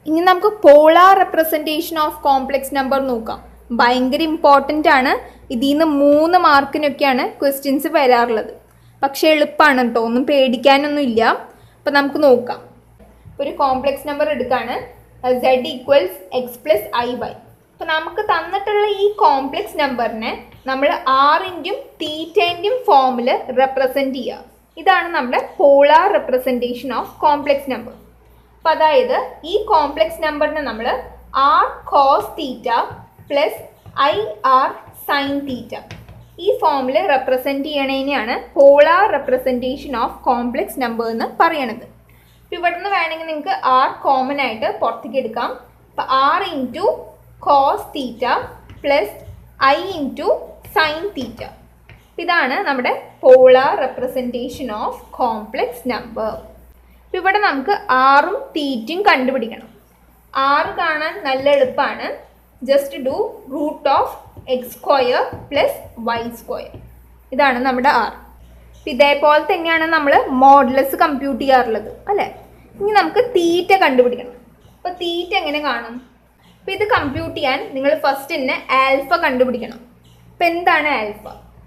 ഇനി നമുക്ക് polar representation of complex number നോക്കാം ഭയങ്കര ഇമ്പോർട്ടൻ്റ് ആണ് ഇതിൽ നിന്ന് മൂന്ന് മാർക്കിനൊക്കെയാണ് ക്വസ്റ്റ്യൻസ് വരാറുള്ളത് പക്ഷേ എളുപ്പമാണ് കേട്ടോ ഒന്നും പേടിക്കാനൊന്നും ഇല്ല അപ്പം നമുക്ക് നോക്കാം ഒരു കോംപ്ലക്സ് നമ്പർ എടുക്കുകയാണ് Z equals X plus I Y അപ്പം നമുക്ക് തന്നിട്ടുള്ള ഈ കോംപ്ലക്സ് നമ്പറിനെ നമ്മൾ ആറിൻ്റെയും തീറ്റേൻ്റെയും ഫോമിൽ റെപ്രസെൻറ്റ് ചെയ്യുക ഇതാണ് നമ്മുടെ polar representation of complex number അപ്പം അതായത് ഈ കോംപ്ലക്സ് നമ്പറിനെ നമ്മൾ R cos theta plus I R sine theta ഈ ഫോമിൽ റെപ്രസെൻറ്റ് ചെയ്യണതിനെയാണ് polar representation of complex number എന്ന് പറയണത് അപ്പം ഇവിടെ നിന്ന് വേണമെങ്കിൽ നിങ്ങൾക്ക് ആർ കോമൺ ആയിട്ട് പുറത്തേക്ക് എടുക്കാം അപ്പം R into cos theta plus I into sine theta ഇതാണ് നമ്മുടെ polar representation of complex number ഇപ്പം ഇവിടെ നമുക്ക് ആറും തീറ്റയും കണ്ടുപിടിക്കണം ആറ് കാണാൻ നല്ല എളുപ്പമാണ് just do root of X square plus Y square ഇതാണ് നമ്മുടെ ആർ ഇതേപോലെ തന്നെയാണ് നമ്മൾ മോഡലസ് കമ്പ്യൂട്ട് ചെയ്യാറുള്ളത് അല്ലേ ഇനി നമുക്ക് തീറ്റ കണ്ടുപിടിക്കണം അപ്പോൾ തീറ്റ എങ്ങനെ കാണും അപ്പോൾ ഇത് കമ്പ്യൂട്ട് ചെയ്യാൻ നിങ്ങൾ ഫസ്റ്റ് തന്നെ ആൽഫ കണ്ടുപിടിക്കണം അപ്പോൾ എന്താണ് alpha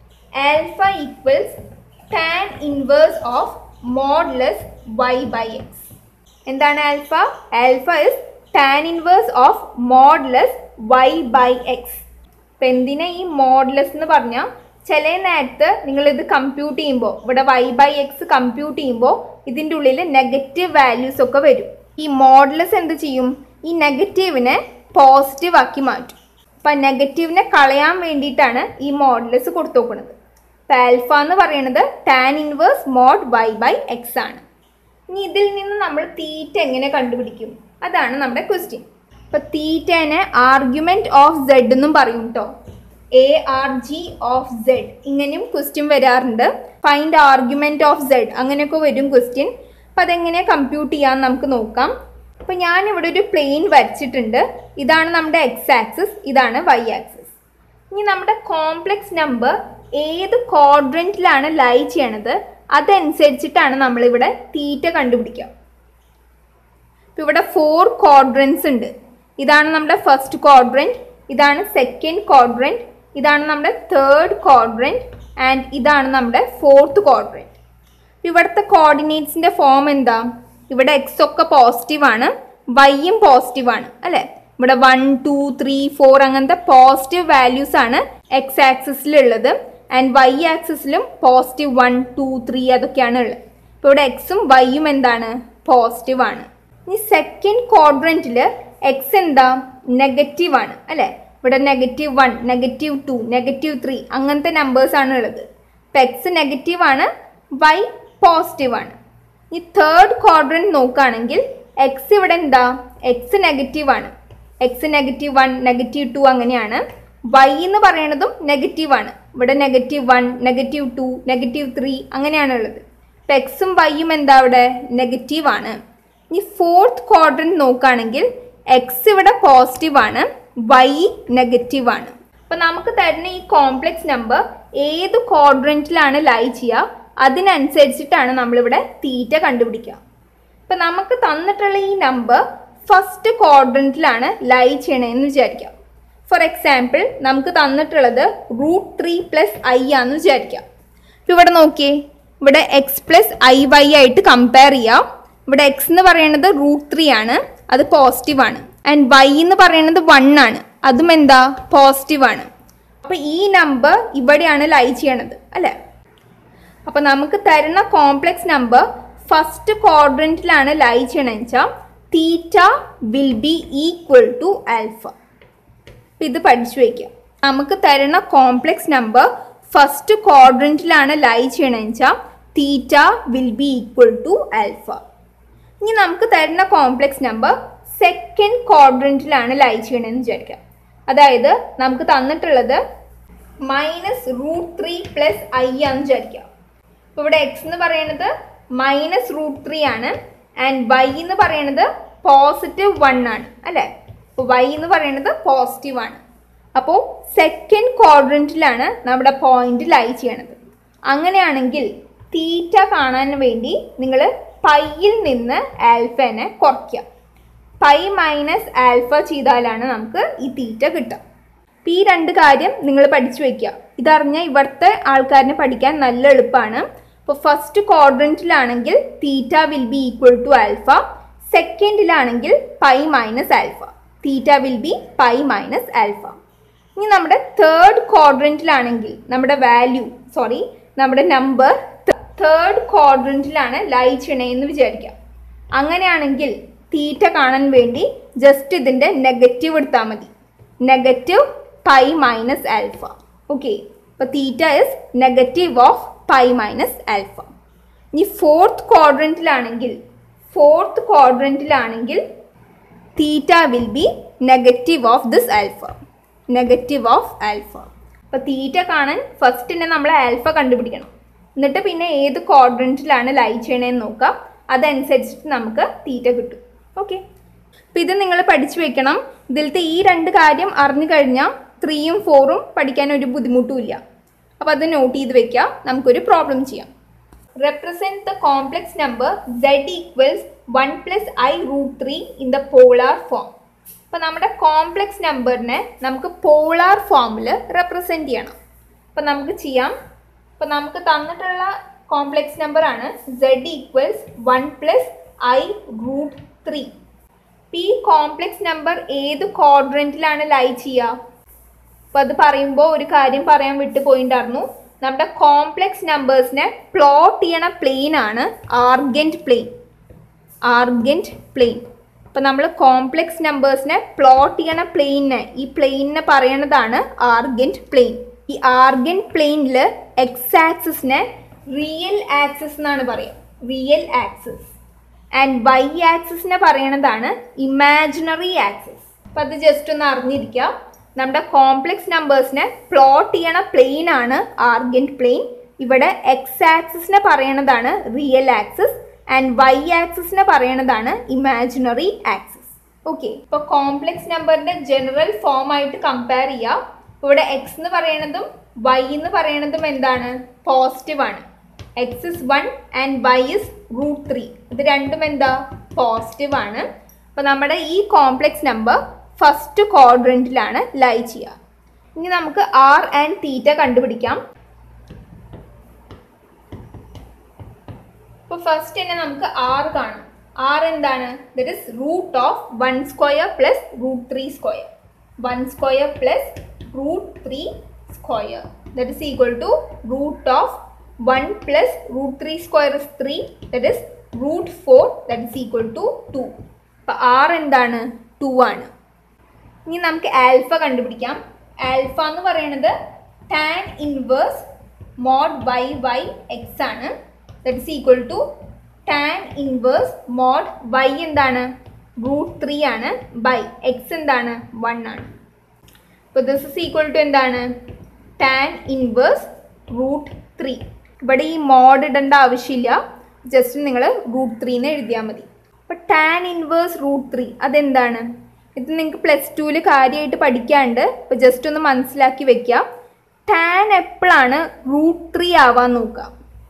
alpha equals tan inverse of modulus Y by X എന്താണ് alpha alpha is tan inverse of modulus Y by X അപ്പം എന്തിനാ ഈ മോഡലസ് എന്ന് പറഞ്ഞാൽ ചില നേരത്ത് നിങ്ങളിത് കമ്പ്യൂട്ട് ചെയ്യുമ്പോൾ ഇവിടെ വൈ ബൈ എക്സ് കമ്പ്യൂട്ട് ചെയ്യുമ്പോൾ ഇതിൻ്റെ ഉള്ളിൽ നെഗറ്റീവ് വാല്യൂസ് ഒക്കെ വരും ഈ മോഡലസ് എന്ത് ചെയ്യും ഈ നെഗറ്റീവിനെ പോസിറ്റീവ് ആക്കി മാറ്റും അപ്പം നെഗറ്റീവിനെ കളയാൻ വേണ്ടിയിട്ടാണ് ഈ മോഡലസ് കൊടുത്തു നോക്കുന്നത് അപ്പം ആൽഫ എന്ന് പറയുന്നത് tan inverse mod Y by X ആണ് ഇനി ഇതിൽ നിന്ന് നമ്മൾ തീറ്റ എങ്ങനെ കണ്ടുപിടിക്കും അതാണ് നമ്മുടെ ക്വസ്റ്റ്യൻ അപ്പോൾ തീറ്റേനെ ആർഗ്യുമെൻറ്റ് ഓഫ് സെഡ് എന്നും പറയും കേട്ടോ A R G of Z ഇങ്ങനെയും ക്വസ്റ്റ്യൻ വരാറുണ്ട് ഫൈൻഡ് ആർഗ്യുമെൻറ്റ് ഓഫ് സെഡ് അങ്ങനെയൊക്കെ വരും ക്വസ്റ്റ്യൻ അപ്പോൾ അതെങ്ങനെ കമ്പ്യൂട്ട് ചെയ്യാമെന്ന് നമുക്ക് നോക്കാം അപ്പോൾ ഞാനിവിടെ ഒരു പ്ലെയിൻ വരച്ചിട്ടുണ്ട് ഇതാണ് നമ്മുടെ എക്സ് ആക്സിസ് ഇതാണ് വൈ ആക്സിസ് ഇനി നമ്മുടെ കോംപ്ലക്സ് നമ്പർ ഏത് ക്വാഡ്രൻറ്റിലാണ് ലൈ ചെയ്യണത് അതനുസരിച്ചിട്ടാണ് നമ്മളിവിടെ തീറ്റ കണ്ടുപിടിക്കുക ഇപ്പോൾ ഇവിടെ ഫോർ ക്വാഡ്രൻസ് ഉണ്ട് ഇതാണ് നമ്മുടെ ഫസ്റ്റ് ക്വാഡ്രൻറ്റ് ഇതാണ് സെക്കൻഡ് ക്വാഡ്രൻറ്റ് ഇതാണ് നമ്മുടെ തേർഡ് ക്വാഡ്രൻറ്റ് ആൻഡ് ഇതാണ് നമ്മുടെ ഫോർത്ത് ക്വാഡ്രൻറ്റ് ഇവിടുത്തെ കോർഡിനേറ്റ്സിൻ്റെ ഫോം എന്താ ഇവിടെ എക്സ് ഒക്കെ പോസിറ്റീവാണ് വൈയും പോസിറ്റീവാണ് അല്ലേ ഇവിടെ വൺ ടു ത്രീ ഫോർ അങ്ങനത്തെ പോസിറ്റീവ് വാല്യൂസ് ആണ് എക്സ് ആക്സിസിലുള്ളത് ആൻഡ് വൈ ആക്സിസിലും പോസിറ്റീവ് വൺ ടു ത്രീ അതൊക്കെയാണ് ഉള്ളത് ഇപ്പോൾ ഇവിടെ എക്സും വൈയും എന്താണ് പോസിറ്റീവ് ആണ് ഇനി സെക്കൻഡ് ക്വാഡ്രൻറ്റിൽ എക്സ് എന്താ നെഗറ്റീവ് ആണ് അല്ലേ ഇവിടെ negative one negative two negative three അങ്ങനത്തെ നമ്പേഴ്സ് ആണ് ഉള്ളത് ഇപ്പം എക്സ് നെഗറ്റീവ് ആണ് വൈ പോസിറ്റീവ് ആണ് ഈ തേർഡ് ക്വാഡ്രൻറ്റ് നോക്കുകയാണെങ്കിൽ എക്സ് ഇവിടെ എന്താ എക്സ് നെഗറ്റീവ് ആണ് X negative one negative two അങ്ങനെയാണ് വൈ എന്ന് പറയുന്നതും നെഗറ്റീവ് ആണ് ഇവിടെ negative one negative two negative three അങ്ങനെയാണ് ഉള്ളത് ഇപ്പം എക്സും വൈയും എന്താ ഇവിടെ നെഗറ്റീവ് ആണ് ഇനി ഫോർത്ത് ക്വാഡ്രൻറ്റ് നോക്കുകയാണെങ്കിൽ എക്സ് ഇവിടെ പോസിറ്റീവ് ആണ് വൈ നെഗറ്റീവ് ആണ് അപ്പം നമുക്ക് തരുന്ന ഈ കോംപ്ലക്സ് നമ്പർ ഏത് ക്വാഡ്രൻറ്റിലാണ് ലൈ ചെയ്യുക അതിനനുസരിച്ചിട്ടാണ് നമ്മളിവിടെ തീറ്റ കണ്ടുപിടിക്കുക അപ്പം നമുക്ക് തന്നിട്ടുള്ള ഈ നമ്പർ ഫസ്റ്റ് ക്വാഡ്രൻറ്റിലാണ് ലൈ ചെയ്യണതെന്ന് വിചാരിക്കാം ഫോർ എക്സാമ്പിൾ നമുക്ക് തന്നിട്ടുള്ളത് റൂട്ട് ത്രീ പ്ലസ് ഐ ആണെന്ന് വിചാരിക്കാം ഇപ്പം ഇവിടെ നോക്കിയേ ഇവിടെ എക്സ് പ്ലസ് ഐ വൈ ആയിട്ട് കമ്പയർ ചെയ്യാം ഇവിടെ എക്സ് എന്ന് പറയുന്നത് റൂട്ട് ത്രീ ആണ് അത് പോസിറ്റീവ് ആണ് ആൻഡ് വൈ എന്ന് പറയുന്നത് വൺ ആണ് അതും എന്താ പോസിറ്റീവ് ആണ് അപ്പോൾ ഈ നമ്പർ ഇവിടെയാണ് ലൈ ചെയ്യണത് അല്ലേ അപ്പോൾ നമുക്ക് തരുന്ന കോംപ്ലക്സ് നമ്പർ ഫസ്റ്റ് ക്വാഡ്രൻറ്റിലാണ് ലൈ ചെയ്യണമെന്ന് വെച്ചാൽ theta will be equal to alpha അപ്പം ഇത് പഠിച്ചു വയ്ക്കുക നമുക്ക് തരുന്ന കോംപ്ലക്സ് നമ്പർ ഫസ്റ്റ് ക്വാഡ്രൻറ്റിലാണ് ലൈ ചെയ്യണമെന്ന് വെച്ചാൽ theta will be equal to alpha ഇനി നമുക്ക് തരുന്ന കോംപ്ലക്സ് നമ്പർ സെക്കൻഡ് ക്വാഡ്രൻറ്റിലാണ് ലൈ ചെയ്യണമെന്ന് വിചാരിക്കാം അതായത് നമുക്ക് തന്നിട്ടുള്ളത് minus root three plus I ആണെന്ന് വിചാരിക്കാം അപ്പോൾ ഇവിടെ എക്സ് എന്ന് പറയുന്നത് മൈനസ് റൂട്ട് ത്രീ ആണ് ആൻഡ് വൈ എന്ന് പറയുന്നത് പോസിറ്റീവ് വൺ ആണ് അല്ലേ അപ്പോൾ വൈ എന്ന് പറയുന്നത് പോസിറ്റീവ് ആണ് അപ്പോൾ സെക്കൻഡ് ക്വാഡ്രൻറ്റിലാണ് നമ്മുടെ പോയിന്റ് ലൈ ചെയ്യണത് അങ്ങനെയാണെങ്കിൽ തീറ്റ കാണാൻ വേണ്ടി നിങ്ങൾ പൈയിൽ നിന്ന് ആൽഫനെ കുറയ്ക്കുക പൈ മൈനസ് ആൽഫ ചെയ്താലാണ് നമുക്ക് ഈ തീറ്റ കിട്ടുക അപ്പം ഈ രണ്ട് കാര്യം നിങ്ങൾ പഠിച്ചു വെക്കുക ഇതറിഞ്ഞാൽ ഇവിടുത്തെ ആൾക്കാരിനെ പഠിക്കാൻ നല്ല എളുപ്പമാണ് അപ്പോൾ ഫസ്റ്റ് ക്വാഡ്രൻറ്റിലാണെങ്കിൽ theta will be equal to alpha സെക്കൻഡിലാണെങ്കിൽ pi minus alpha theta will be pi minus alpha ഇനി നമ്മുടെ തേർഡ് ക്വാഡ്രൻറ്റിലാണെങ്കിൽ നമ്മുടെ വാല്യൂ സോറി നമ്മുടെ നമ്പർ തേർഡ് ക്വാഡ്രൻറ്റിലാണ് ലൈ ചെയ്യണേന്ന് വിചാരിക്കാം അങ്ങനെയാണെങ്കിൽ തീറ്റ കാണാൻ വേണ്ടി ജസ്റ്റ് ഇതിൻ്റെ നെഗറ്റീവ് എടുത്താൽ മതി negative pi minus alpha okay അപ്പോൾ theta is negative of pi minus alpha ഇനി ഫോർത്ത് ക്വാഡ്രൻറ്റിലാണെങ്കിൽ ഫോർത്ത് ക്വാഡ്രൻറ്റിലാണെങ്കിൽ theta will be negative of this alpha negative of alpha അപ്പോൾ തീറ്റ കാണാൻ ഫസ്റ്റ് തന്നെ നമ്മൾ ആൽഫ കണ്ടുപിടിക്കണം എന്നിട്ട് പിന്നെ ഏത് ക്വാഡ്രൻറ്റിലാണ് ലൈ ചെയ്യണേന്ന് നോക്കാം അതനുസരിച്ചിട്ട് നമുക്ക് തീറ്റ കിട്ടും ഓക്കെ അപ്പോൾ ഇത് നിങ്ങൾ പഠിച്ചു വെക്കണം ഇതിലത്തെ ഈ രണ്ട് കാര്യം അറിഞ്ഞു കഴിഞ്ഞാൽ ത്രീയും ഫോറും പഠിക്കാൻ ഒരു ബുദ്ധിമുട്ടും ഇല്ല അപ്പോൾ അത് നോട്ട് ചെയ്ത് വെക്കുക നമുക്കൊരു പ്രോബ്ലം ചെയ്യാം represent the complex number z equals 1 plus i root 3 in the polar form. അപ്പോൾ നമ്മുടെ കോംപ്ലക്സ് നമ്പറിനെ നമുക്ക് പോളാർ ഫോമിൽ റെപ്രസെൻറ്റ് ചെയ്യണം അപ്പോൾ നമുക്ക് ചെയ്യാം അപ്പോൾ നമുക്ക് തന്നിട്ടുള്ള കോംപ്ലക്സ് നമ്പർ ആണ് z equals one plus I root three ഈ കോംപ്ലക്സ് നമ്പർ ഏത് ക്വാഡ്രൻറ്റിലാണ് ലൈ ചെയ്യുക അപ്പോൾ അത് പറയുമ്പോൾ ഒരു കാര്യം പറയാൻ വിട്ടു പോയിണ്ടായിരുന്നു നമ്മുടെ കോംപ്ലക്സ് നമ്പേഴ്സിനെ പ്ലോട്ട് ചെയ്യണ പ്ലെയിൻ ആണ് ആർഗൻറ്റ് പ്ലെയിൻ ആർഗൻറ്റ് പ്ലെയിൻ അപ്പോൾ നമ്മൾ കോംപ്ലക്സ് നമ്പേഴ്സിനെ പ്ലോട്ട് ചെയ്യണ പ്ലെയിനെ ഈ പ്ലെയിനിനെ പറയണതാണ് ആർഗൻറ്റ് പ്ലെയിൻ ഈ ആർഗൻറ്റ് പ്ലെയിനിൽ എക്സ് ആക്സിസിനെ റിയൽ ആക്സിസ് എന്നാണ് പറയുക റിയൽ ആക്സിസ് ആൻഡ് വൈ ആക്സിസിനെ പറയണതാണ് ഇമാജിനറി ആക്സിസ് അപ്പം അത് ജസ്റ്റ് ഒന്ന് അറിഞ്ഞിരിക്കുക നമ്മുടെ കോംപ്ലക്സ് നമ്പേഴ്സിനെ പ്ലോട്ട് ചെയ്യണ പ്ലെയിൻ ആണ് ആർഗൻറ്റ് പ്ലെയിൻ ഇവിടെ എക്സ് ആക്സിസിനെ പറയണതാണ് റിയൽ ആക്സിസ് ആൻഡ് വൈ ആക്സിസിനെ പറയണതാണ് ഇമാജിനറി ആക്സിസ് ഓക്കെ ഇപ്പോൾ കോംപ്ലക്സ് നമ്പറിന്റെ ജനറൽ ഫോം ആയിട്ട് കമ്പയർ ചെയ്യാം ഇവിടെ എക്സ് എന്ന് പറയണതും വൈ എന്ന് പറയണതും എന്താണ് പോസിറ്റീവ് ആണ് X is one and Y is root three ഇത് രണ്ടും എന്താ പോസിറ്റീവ് ആണ് അപ്പോൾ നമ്മുടെ ഈ കോംപ്ലക്സ് നമ്പർ ഫസ്റ്റ് ക്വാഡ്രൻറ്റിലാണ് ലൈ ചെയ്യുക ഇനി നമുക്ക് ആർ ആൻഡ് തീറ്റ കണ്ടുപിടിക്കാം അപ്പോൾ ഫസ്റ്റ് തന്നെ നമുക്ക് ആർ കാണാം ആർ എന്താണ് that is root of one square plus root three square one square plus root three square that is equal to root of one plus root three square is three that is root four that is equal to two അപ്പോൾ R എന്താണ് two ആണ് ഇനി നമുക്ക് alpha കണ്ടുപിടിക്കാം alpha എന്ന് പറയുന്നത് tan inverse mod Y Y X ആണ് that is equal to tan inverse mod Y എന്താണ് റൂട്ട് ത്രീ ആണ് ബൈ എക്സ് എന്താണ് വൺ ആണ് അപ്പോൾ ദിസ് ഇസ് ഈക്വൽ ടു എന്താണ് ടാൻ ഇൻവേഴ്സ് റൂട്ട് ത്രീ ഇവിടെ ഈ മോഡ് ഇടേണ്ട ആവശ്യമില്ല ജസ്റ്റ് നിങ്ങൾ റൂട്ട് ത്രീ എന്ന് എഴുതിയാൽ മതി അപ്പോൾ ടാൻ ഇൻവേഴ്സ് റൂട്ട് ത്രീ അതെന്താണ് ഇത് നിങ്ങൾക്ക് പ്ലസ് ടുവിൽ കാര്യമായിട്ട് പഠിക്കാണ്ട് ഇപ്പോൾ ജസ്റ്റ് ഒന്ന് മനസ്സിലാക്കി വെക്കുക ടാൻ എപ്പോഴാണ് റൂട്ട് ത്രീ ആവാൻ നോക്കുക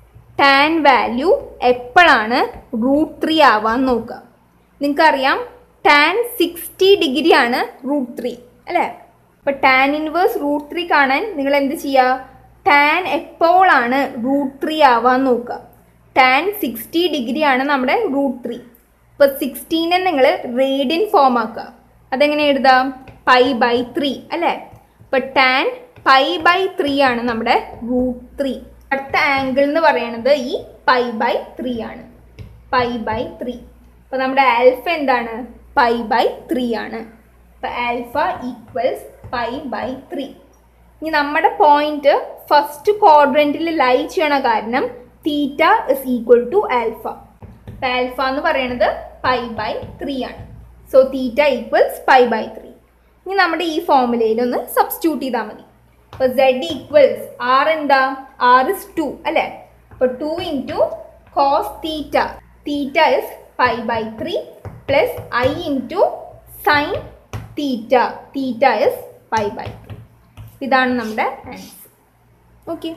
ടാൻ വാല്യൂ എപ്പോഴാണ് റൂട്ട് ത്രീ ആവാൻ നോക്കുക നിങ്ങൾക്കറിയാം ടാൻ സിക്സ്റ്റി ഡിഗ്രി ആണ് റൂട്ട് ത്രീ അല്ലേ അപ്പോൾ ടാൻ ഇൻവേഴ്സ് റൂട്ട് ത്രീ കാണാൻ നിങ്ങൾ എന്ത് ചെയ്യുക ടാൻ എപ്പോഴാണ് റൂട്ട് ത്രീ ആവാൻ നോക്കുക ടാൻ സിക്സ്റ്റി ഡിഗ്രി ആണ് നമ്മുടെ റൂട്ട് ത്രീ ഇപ്പോൾ സിക്സ്റ്റീനെ നിങ്ങൾ റേഡിയൻ ഫോം ആക്കുക അതെങ്ങനെ എഴുതാം പൈ ബൈ ത്രീ അല്ലേ അപ്പോൾ ടാൻ പൈ ബൈ ത്രീ ആണ് നമ്മുടെ റൂട്ട് ത്രീ അടുത്ത ആംഗിൾ എന്ന് പറയുന്നത് ഈ പൈ ബൈ ത്രീ ആണ് പൈ ബൈ ത്രീ അപ്പോൾ നമ്മുടെ ആൽഫ എന്താണ് പൈ ബൈ ത്രീ ആണ് അപ്പോൾ alpha equals pi by three ഇനി നമ്മുടെ പോയിന്റ് ഫസ്റ്റ് ക്വാഡ്രൻറ്റിൽ ലൈ ചെയ്യണ കാരണം theta is equal to alpha അപ്പോൾ ആൽഫ എന്ന് പറയുന്നത് പൈ ബൈ ത്രീ ആണ് so theta equals pi by three ഇനി നമ്മുടെ ഈ ഫോമുലയിൽ ഒന്ന് സബ്സ്റ്റിറ്റ്യൂട്ട് ചെയ്താൽ മതി അപ്പോൾ സെഡ് ഈക്വൽസ് ആർ എന്താ ആർ ഇസ് ടു അല്ലേ അപ്പോൾ to into cos theta theta is pi by three plus I into sine theta theta is pi by three ഇതാണ് നമ്മുടെ ആൻസർ ഓക്കെ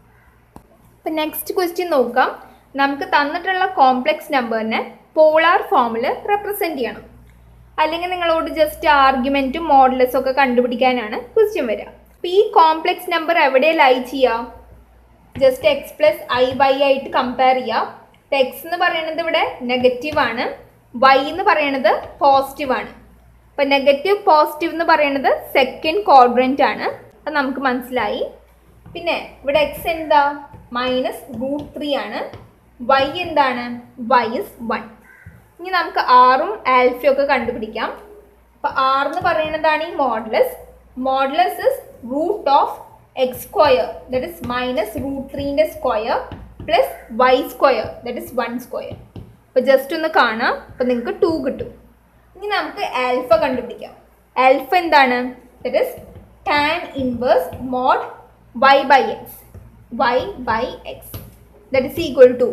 ഇപ്പം നെക്സ്റ്റ് ക്വസ്റ്റ്യൻ നോക്കാം നമുക്ക് തന്നിട്ടുള്ള കോംപ്ലക്സ് നമ്പറിനെ പോളാർ ഫോമിൽ റെപ്രസെൻറ്റ് ചെയ്യണം അല്ലെങ്കിൽ നിങ്ങളോട് ജസ്റ്റ് ആർഗ്യുമെന്റും മോഡലസും ഒക്കെ കണ്ടുപിടിക്കാനാണ് ക്വസ്റ്റ്യൻ വരിക അപ്പോൾ ഈ കോംപ്ലക്സ് നമ്പർ എവിടെ ലൈ ചെയ്യാം just X plus I Y ആയിട്ട് കമ്പയർ ചെയ്യാം എക്സ് എന്ന് പറയുന്നത് ഇവിടെ നെഗറ്റീവ് ആണ് വൈ എന്ന് പറയുന്നത് പോസിറ്റീവ് ആണ് അപ്പൊ നെഗറ്റീവ് പോസിറ്റീവ് എന്ന് പറയുന്നത് സെക്കൻഡ് ക്വാഡ്രന്റ് ആണ് അത് നമുക്ക് മനസ്സിലായി പിന്നെ ഇവിടെ എക്സ് എന്താ മൈനസ് റൂട്ട് ത്രീ ആണ് വൈ എന്താണ് വൈ ഇസ് വൺ ഇനി നമുക്ക് ആറും ആൽഫയും ഒക്കെ കണ്ടുപിടിക്കാം അപ്പൊ ആർ എന്ന് പറയുന്നതാണ് ഈ modulus modulus is root of X square that is minus root ത്രീൻ്റെ square plus Y square that is one square അപ്പോൾ ജസ്റ്റ് ഒന്ന് കാണാം അപ്പോൾ നിങ്ങൾക്ക് ടു കിട്ടും ഇനി നമുക്ക് ആൽഫ കണ്ടുപിടിക്കാം ആൽഫ എന്താണ് that is tan inverse mod Y by X Y by X that is equal to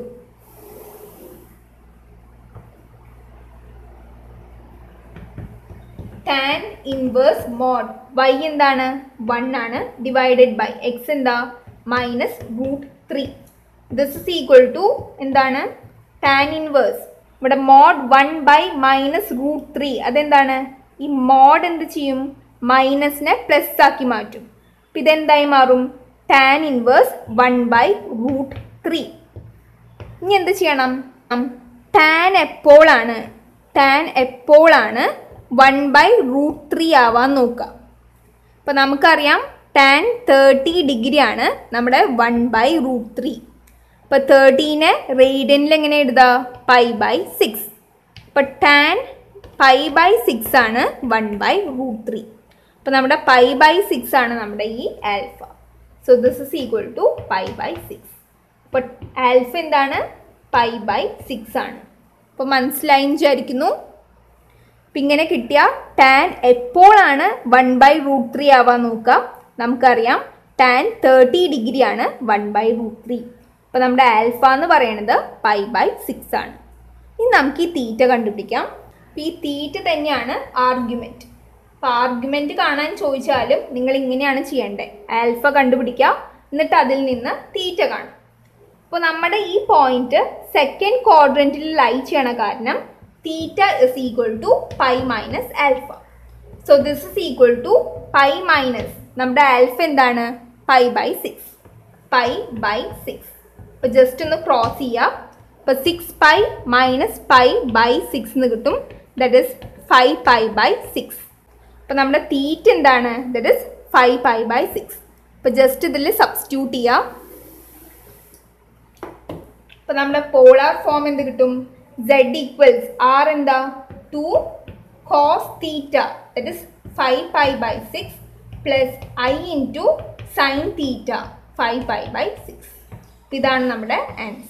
tan inverse mod Y എന്താണ് വൺ ആണ് ഡിവൈഡഡ് ബൈ എക്സ് എന്താ minus root three this is equal to എന്താണ് tan inverse ഇവിടെ mod one by minus root three അതെന്താണ് ഈ mode എന്ത് ചെയ്യും മൈനസിനെ plus ആക്കി മാറ്റും അപ്പം ഇതെന്തായി മാറും tan inverse one by root three ഇനി എന്ത് ചെയ്യണം ടാൻ എപ്പോഴാണ് ടാൻ എപ്പോഴാണ് വൺ ബൈ റൂട്ട് ത്രീ ആവാൻ നോക്കുക അപ്പം നമുക്കറിയാം ടാൻ തേർട്ടി ഡിഗ്രി ആണ് നമ്മുടെ വൺ ബൈ റൂട്ട് ത്രീ അപ്പോൾ തേർട്ടീനെ റേഡിയനിൽ എങ്ങനെ എഴുതുക പൈ ബൈ സിക്സ് അപ്പോൾ ടാൻ പൈ ബൈ സിക്സ് ആണ് വൺ ബൈ റൂട്ട് ത്രീ അപ്പോൾ നമ്മുടെ പൈ ബൈ സിക്സ് ആണ് നമ്മുടെ ഈ alpha so this is equal to pi by six അപ്പോൾ ആൽഫ എന്താണ് പൈ ബൈ സിക്സ് ആണ് അപ്പോൾ മനസ്സിലായി എന്ന് വിചാരിക്കുന്നു അപ്പം ഇങ്ങനെ കിട്ടിയ ടാൻ എപ്പോഴാണ് വൺ ബൈ റൂട്ട് ത്രീ ആവാൻ നോക്കുക നമുക്കറിയാം ടാൻ തേർട്ടി ഡിഗ്രി ആണ് വൺ ബൈ റൂട്ട് ത്രീ അപ്പോൾ നമ്മുടെ ആൽഫ എന്ന് പറയുന്നത് പൈ ബൈ സിക്സ് ആണ് ഇനി നമുക്ക് ഈ തീറ്റ കണ്ടുപിടിക്കാം അപ്പോൾ ഈ തീറ്റ തന്നെയാണ് ആർഗ്യുമെൻറ്റ് അപ്പോൾ ആർഗ്യുമെൻറ്റ് കാണാൻ ചോദിച്ചാലും നിങ്ങൾ ഇങ്ങനെയാണ് ചെയ്യേണ്ടത് ആൽഫ കണ്ടുപിടിക്കുക എന്നിട്ട് അതിൽ നിന്ന് തീറ്റ കാണും അപ്പോൾ നമ്മുടെ ഈ പോയിന്റ് സെക്കൻഡ് ക്വാഡ്രൻറ്റിൽ ലൈ ചെയ്യണ കാരണം theta is equal to pi minus alpha so this is equal to pi minus നമ്മുടെ ആൽഫ എന്താണ് pi by six pi by six അപ്പോൾ ജസ്റ്റ് ഒന്ന് ക്രോസ് ചെയ്യുക അപ്പോൾ six pi minus pi by six എന്ന് കിട്ടും that is five pi by six അപ്പോൾ നമ്മുടെ തീറ്റ് എന്താണ് that is five pi by six അപ്പോൾ ജസ്റ്റ് ഇതിൽ സബ്സ്റ്റിറ്റ്യൂട്ട് ചെയ്യുക അപ്പോൾ നമ്മുടെ പോളാർ ഫോം എന്ത് കിട്ടും സെഡ് ഈക്വൽസ് ആർ എന്താ two cos theta that is five pi by six plus I into sine theta five pi by six ഇതാണ് നമ്മുടെ ആൻസർ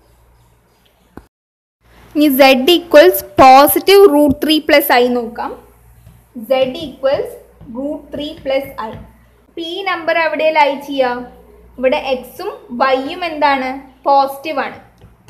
ഇനി Z equals positive root three plus I നോക്കാം Z equals root three plus I അപ്പോൾ ഈ number എവിടെ lie ചെയ്യുക ഇവിടെ എക്സും വൈയും എന്താണ് പോസിറ്റീവ് ആണ്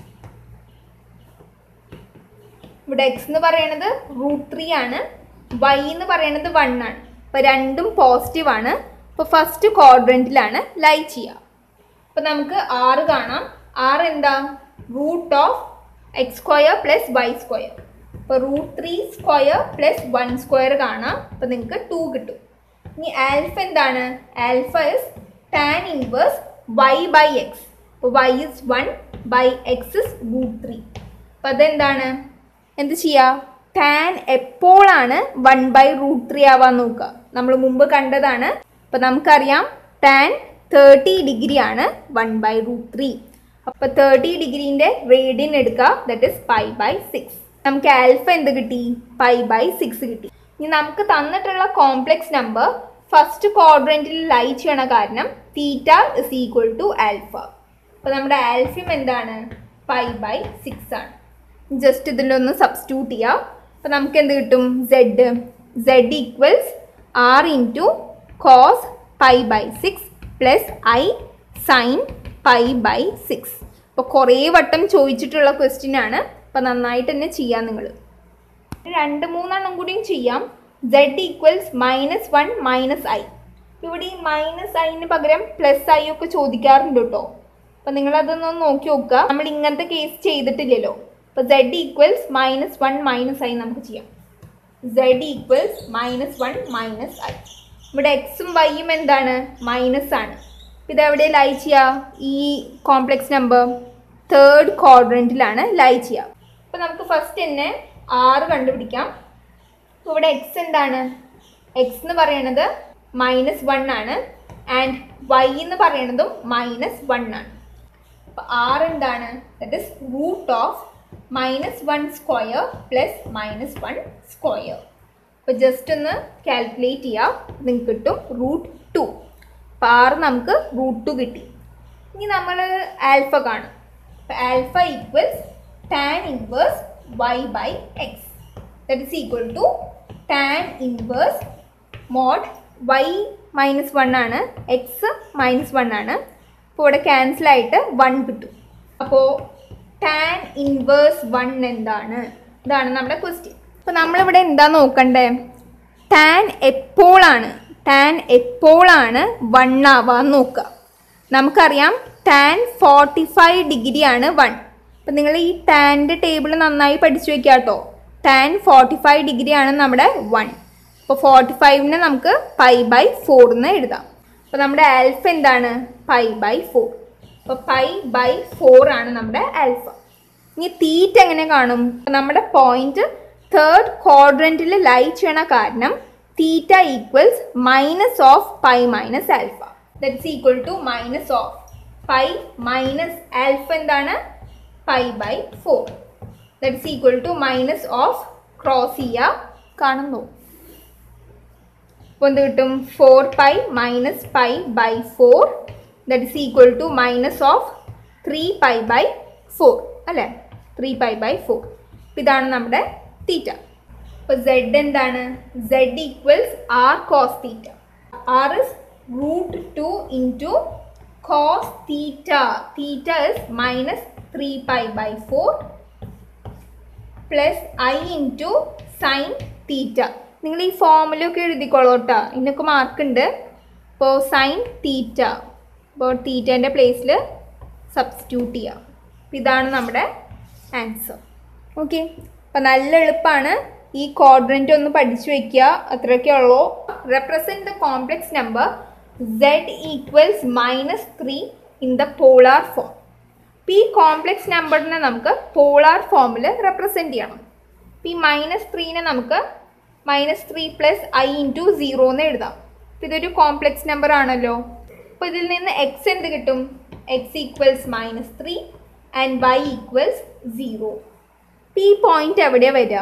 ഇവിടെ എക്സ് എന്ന് പറയുന്നത് റൂട്ട് ത്രീ ആണ് വൈ എന്ന് പറയുന്നത് വൺ ആണ് അപ്പോൾ രണ്ടും പോസിറ്റീവ് ആണ് അപ്പോൾ ഫസ്റ്റ് ക്വാഡ്രൻറ്റിലാണ് ലൈ ചെയ്യുക അപ്പോൾ നമുക്ക് ആറ് കാണാം ആറ് എന്താ root of X square plus Y square അപ്പോൾ root three square plus one square കാണാം അപ്പോൾ നിങ്ങൾക്ക് ടു കിട്ടും ഇനി ആൽഫ എന്താണ് alpha is tan inverse Y by X അപ്പോൾ Y is one by X is root three അപ്പോൾ അതെന്താണ് എന്ത് ചെയ്യുക ടാൻ എപ്പോഴാണ് വൺ ബൈ റൂട്ട് ത്രീ ആവാൻ നോക്കുക നമ്മൾ മുമ്പ് കണ്ടതാണ് അപ്പം നമുക്കറിയാം ടാൻ തേർട്ടി ഡിഗ്രി ആണ് വൺ ബൈ റൂട്ട് ത്രീ അപ്പോൾ തേർട്ടി ഡിഗ്രീൻ്റെ റേഡിയൻ എടുക്കുക that is pi by six നമുക്ക് ആൽഫ എന്ത് കിട്ടി പൈ ബൈ സിക്സ് കിട്ടി ഇനി നമുക്ക് തന്നിട്ടുള്ള കോംപ്ലക്സ് നമ്പർ ഫസ്റ്റ് ക്വാഡ്രൻറ്റിൽ ലൈ ചെയ്യണ കാരണം theta is equal to alpha അപ്പോൾ നമ്മുടെ ആൽഫ്യം എന്താണ് പൈ ബൈ സിക്സ് ആണ് ജസ്റ്റ് ഇതിലൊന്ന് സബ്സ്റ്റിറ്റ്യൂട്ട് ചെയ്യുക അപ്പോൾ നമുക്ക് എന്ത് കിട്ടും Z Z equals R into cos pi by six plus I sine pi by six അപ്പോൾ കുറേ വട്ടം ചോദിച്ചിട്ടുള്ള ക്വസ്റ്റ്യൻ ആണ് അപ്പോൾ നന്നായിട്ട് തന്നെ ചെയ്യാം നിങ്ങൾ രണ്ട് മൂന്നെണ്ണം കൂടിയും ചെയ്യാം Z equals minus one minus I ഇവിടെ ഈ മൈനസ് ഐന് പകരം പ്ലസ് ഐ ഒക്കെ ചോദിക്കാറുണ്ട് കേട്ടോ അപ്പം നിങ്ങളതൊന്ന് നോക്കി നോക്കുക നമ്മൾ ഇങ്ങനത്തെ കേസ് ചെയ്തിട്ടില്ലല്ലോ അപ്പോൾ Z equals minus one minus I നമുക്ക് ചെയ്യാം Z equals minus one minus I ഇവിടെ എക്സും വൈയും എന്താണ് മൈനസ് ആണ് ഇത് എവിടെ ലൈ ചെയ്യുക ഈ കോംപ്ലക്സ് നമ്പർ തേർഡ് ക്വാഡ്രൻറ്റിലാണ് ലൈ ചെയ്യുക അപ്പോൾ നമുക്ക് ഫസ്റ്റ് തന്നെ ആറ് കണ്ടുപിടിക്കാം അപ്പോൾ ഇവിടെ എക്സ് എന്താണ് എക്സ് എന്ന് പറയണത് മൈനസ് വൺ ആണ് ആൻഡ് വൈ എന്ന് പറയണതും മൈനസ് വൺ ആണ് അപ്പോൾ ആർ എന്താണ് that is root of minus one square plus minus one square അപ്പോൾ ജസ്റ്റ് ഒന്ന് കാൽക്കുലേറ്റ് ചെയ്യാം നിങ്ങൾക്ക് കിട്ടും റൂട്ട് ടു അപ്പോൾ ആറ് നമുക്ക് റൂട്ട് ടു കിട്ടി ഇനി നമ്മൾ ആൽഫ കാണും അപ്പോൾ alpha equals tan inverse Y by X that is equal to tan inverse mod Y minus one ആണ് എക്സ് മൈനസ് വൺ ആണ് അപ്പോൾ ഇവിടെ ക്യാൻസൽ ആയിട്ട് വൺ കിട്ടും അപ്പോൾ ടാൻ ഇൻവേഴ്സ് വൺ എന്താണ് ഇതാണ് നമ്മുടെ ക്വസ്റ്റ്യൻ അപ്പോൾ നമ്മളിവിടെ എന്താ നോക്കണ്ടേ ടാൻ എപ്പോഴാണ് ടാൻ എപ്പോഴാണ് വൺ ആവാൻ നോക്കുക നമുക്കറിയാം ടാൻ ഫോർട്ടി ഫൈവ് ഡിഗ്രി ആണ് വൺ അപ്പം നിങ്ങൾ ഈ ടാൻ്റെ ടേബിൾ നന്നായി പഠിച്ചു വെക്കുക കേട്ടോ ടാൻ ഫോർട്ടി ഫൈവ് ഡിഗ്രി ആണ് നമ്മുടെ വൺ അപ്പോൾ ഫോർട്ടി ഫൈവിനെ നമുക്ക് പൈ ബൈ ഫോർ എന്ന് എഴുതാം അപ്പോൾ നമ്മുടെ ആൽഫ എന്താണ് പൈ ബൈ ഫോർ അപ്പോൾ പൈ ബൈ ഫോർ ആണ് നമ്മുടെ ആൽഫ ഇനി തീറ്റ എങ്ങനെ കാണും നമ്മുടെ പോയിന്റ് തേർഡ് ക്വാഡ്രൻറ്റിൽ ലൈ ചെയ്യണ കാരണം theta equals minus of pi minus alpha that's equal to minus of pi minus alpha എന്താണ് pi by four that's equal to minus of cross ചെയ്യുക കാണുന്നു അപ്പോൾ എന്ത് കിട്ടും four pi minus pi by four that is equal to minus of three pi by four അല്ലേ three pi by four ഇതാണ് നമ്മുടെ theta അപ്പോൾ സെഡ് എന്താണ് Z equals R cos theta R is root to into cos theta theta is minus three pi by four plus I into sine theta നിങ്ങൾ ഈ ഫോമിലൊക്കെ എഴുതിക്കോളൂ കേട്ടോ ഇതിനൊക്കെ മാർക്കുണ്ട് ഇപ്പോൾ സൈൻ തീറ്റ അപ്പോൾ തീറ്റേൻ്റെ പ്ലേസിൽ സബ്സ്റ്റിറ്റ്യൂട്ട് ചെയ്യാം അപ്പോൾ ഇതാണ് നമ്മുടെ ആൻസർ ഓക്കെ അപ്പോൾ നല്ല എളുപ്പമാണ് ഈ ക്വാഡ്രൻ്റ് ഒന്ന് പഠിച്ചു വയ്ക്കുക അത്രയൊക്കെ ഉള്ളൂ represent the complex number Z equals minus three in the polar form അപ്പോൾ ഈ കോംപ്ലക്സ് നമ്പറിനെ നമുക്ക് പോളാർ ഫോമിൽ റെപ്രസെൻറ്റ് ചെയ്യണം അപ്പോൾ ഈ മൈനസ് ത്രീനെ നമുക്ക് minus three plus I into zero എന്ന് എഴുതാം അപ്പോൾ ഇതൊരു കോംപ്ലക്സ് നമ്പർ ആണല്ലോ അപ്പോൾ ഇതിൽ നിന്ന് എക്സ് എന്ത് കിട്ടും X equals minus three and Y equals zero അപ്പോൾ ഈ പോയിന്റ് എവിടെയാണ് വരിക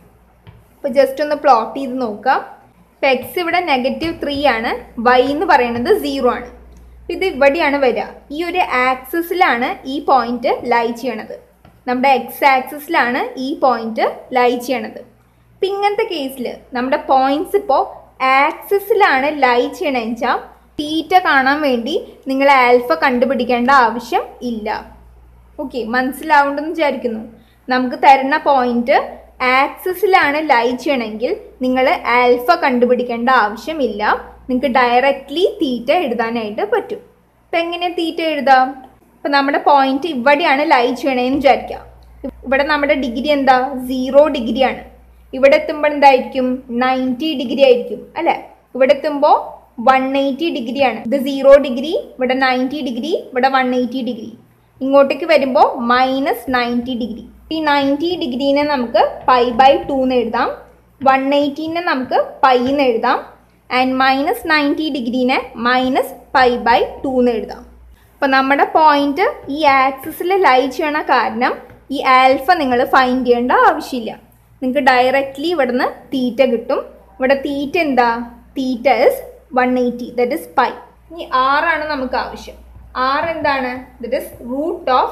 അപ്പോൾ ജസ്റ്റ് ഒന്ന് പ്ലോട്ട് ചെയ്ത് നോക്കാം ഇപ്പോൾ എക്സ് ഇവിടെ നെഗറ്റീവ് ത്രീ ആണ് വൈ എന്ന് പറയുന്നത് സീറോ ആണ് ഇത് ഇവിടെയാണ് വരിക ഈ ഒരു ആക്സിസിലാണ് ഈ പോയിന്റ് ലൈ ചെയ്യണത് നമ്മുടെ എക്സ് ആക്സിസിലാണ് ഈ പോയിന്റ് ലൈ ചെയ്യണത് അപ്പം ഇങ്ങനത്തെ കേസിൽ നമ്മുടെ പോയിന്റ്സ് ഇപ്പോൾ ആക്സിസിലാണ് ലൈ ചെയ്യണമെന്ന് വെച്ചാൽ തീറ്റ കാണാൻ വേണ്ടി നിങ്ങൾ ആൽഫ കണ്ടുപിടിക്കേണ്ട ആവശ്യം ഇല്ല ഓക്കെ മനസ്സിലാവുണ്ടെന്ന് വിചാരിക്കുന്നു നമുക്ക് തരുന്ന പോയിന്റ് ആക്സിസിലാണ് ലൈ ചെയ്യണമെങ്കിൽ നിങ്ങൾ ആൽഫ കണ്ടുപിടിക്കേണ്ട ആവശ്യമില്ല നിങ്ങൾക്ക് ഡയറക്റ്റ്ലി തീറ്റ എഴുതാനായിട്ട് പറ്റും ഇപ്പം എങ്ങനെ തീറ്റ എഴുതാം ഇപ്പം നമ്മുടെ പോയിന്റ് ഇവിടെയാണ് ലൈ ചെയ്യണേന്ന് വിചാരിക്കാം ഇവിടെ നമ്മുടെ ഡിഗ്രി എന്താ സീറോ ഡിഗ്രിയാണ് ഇവിടെ എത്തുമ്പോൾ എന്തായിരിക്കും നയൻറ്റി ഡിഗ്രി ആയിരിക്കും അല്ലേ ഇവിടെ എത്തുമ്പോൾ വൺ എയ്റ്റി ഡിഗ്രിയാണ് ഇത് സീറോ ഡിഗ്രി ഇവിടെ നയൻറ്റി ഡിഗ്രി ഇവിടെ വൺ എയ്റ്റി ഡിഗ്രി ഇങ്ങോട്ടേക്ക് വരുമ്പോൾ മൈനസ് നയൻറ്റി ഡിഗ്രി ഈ നയൻറ്റി ഡിഗ്രീനെ നമുക്ക് പൈ ബൈ ടു എന്ന് എഴുതാം വൺ എയ്റ്റീനെ നമുക്ക് പൈ എന്ന് എഴുതാം ആൻഡ് മൈനസ് നയൻറ്റി ഡിഗ്രീനെ മൈനസ് പൈ ബൈ ടു എന്ന് എഴുതാം അപ്പോൾ നമ്മുടെ പോയിന്റ് ഈ ആക്സിസിൽ ലൈ ചെയ്യണ കാരണം ഈ ആൽഫ നിങ്ങൾ ഫൈൻഡ് ചെയ്യേണ്ട ആവശ്യമില്ല നിങ്ങൾക്ക് ഡയറക്റ്റ്ലി ഇവിടുന്ന് തീറ്റ കിട്ടും ഇവിടെ തീറ്റ എന്താ theta is one eighty that is pi ഇനി ആറാണ് നമുക്ക് ആവശ്യം ആറ് എന്താണ് that is root of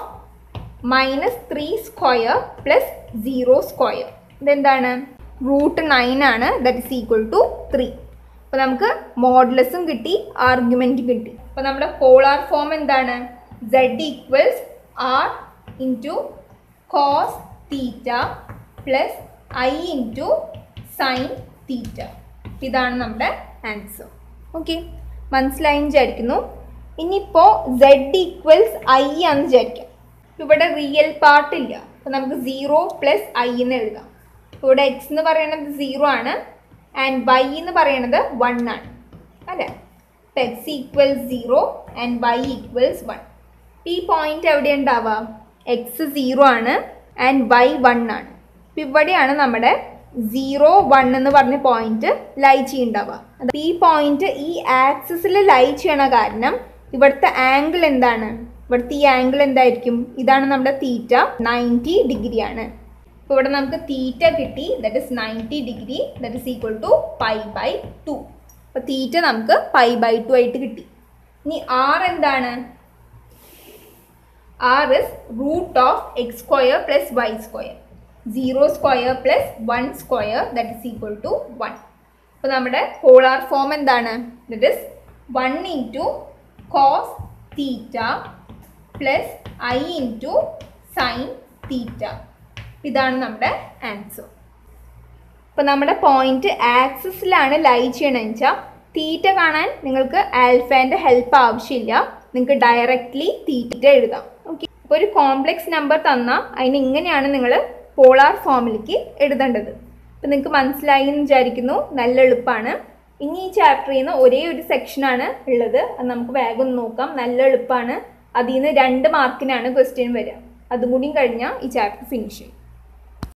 minus three square plus zero square ഇതെന്താണ് റൂട്ട് നയൻ ആണ് that is equal to three അപ്പോൾ നമുക്ക് മോഡലസും കിട്ടി ആർഗ്യുമെൻറ്റും കിട്ടി അപ്പോൾ നമ്മുടെ പോളാർ ഫോം എന്താണ് Z equals R into cos theta plus I into sine theta ഇതാണ് നമ്മുടെ ആൻസർ ഓക്കെ മനസ്സിലായി വിചാരിക്കുന്നു ഇനിയിപ്പോൾ സെഡ് ഈക്വൽസ് ഐ ആണെന്ന് വിചാരിക്കാം ഇവിടെ റിയൽ പാർട്ട് ഇല്ല അപ്പോൾ നമുക്ക് സീറോ പ്ലസ് ഐ എന്ന് എഴുതാം ഇവിടെ എക്സ് എന്ന് പറയുന്നത് സീറോ ആണ് ആൻഡ് വൈ എന്ന് പറയുന്നത് വൺ ആണ് അല്ലേ അപ്പം X equals zero and Y equals one ഈ പോയിന്റ് എവിടെ ഉണ്ടാവുക എക്സ് സീറോ ആണ് ആൻഡ് വൈ വൺ ആണ് അപ്പം ഇവിടെയാണ് നമ്മുടെ സീറോ വൺ എന്ന് പറഞ്ഞ പോയിന്റ് ലൈ ചെയ്യുന്നുണ്ടാവുക അത് ഈ പോയിന്റ് ഈ ആക്സിസിൽ ലൈ ചെയ്യണ കാരണം ഇവിടുത്തെ ആംഗിൾ എന്താണ് ഇവിടുത്തെ ഈ ആംഗിൾ എന്തായിരിക്കും ഇതാണ് നമ്മുടെ തീറ്റ നയൻറ്റി ഡിഗ്രി ആണ് അപ്പോൾ ഇവിടെ നമുക്ക് തീറ്റ കിട്ടി that is ninety degree that is equal to pi by two അപ്പോൾ തീറ്റ നമുക്ക് പൈ ബൈ ടു ആയിട്ട് കിട്ടി ഇനി ആർ എന്താണ് R is root of X square plus Y square zero square plus one square that is equal to one അപ്പോൾ നമ്മുടെ polar form എന്താണ് that is one into cos theta plus I into sine theta ഇതാണ് നമ്മുടെ answer അപ്പോൾ നമ്മുടെ point ആക്സിസിലാണ് ലൈ ചെയ്യണമെന്ന് വെച്ചാൽ തീറ്റ കാണാൻ നിങ്ങൾക്ക് ആൽഫേൻ്റെ ഹെൽപ്പ് ആവശ്യമില്ല നിങ്ങൾക്ക് ഡയറക്റ്റ്ലി തീറ്റ എഴുതാം ഓക്കെ അപ്പോൾ ഒരു കോംപ്ലക്സ് നമ്പർ തന്നാൽ അതിന് ഇങ്ങനെയാണ് നിങ്ങൾ പോളാർ ഫോമിലേക്ക് എഴുതേണ്ടത് അപ്പോൾ നിങ്ങൾക്ക് മനസ്സിലായി എന്ന് വിചാരിക്കുന്നു നല്ല എളുപ്പമാണ് ഇനി ഈ ചാപ്റ്ററിൽ നിന്ന് ഒരേ ഒരു സെക്ഷനാണ് ഉള്ളത് അത് നമുക്ക് വേഗം ഒന്ന് നോക്കാം നല്ല എളുപ്പമാണ് അതിൽ നിന്ന് രണ്ട് മാർക്കിനാണ് ക്വസ്റ്റ്യൻ വരിക അതും കൂടിയും കഴിഞ്ഞാൽ ഈ ചാപ്റ്റർ ഫിനിഷ് ചെയ്യും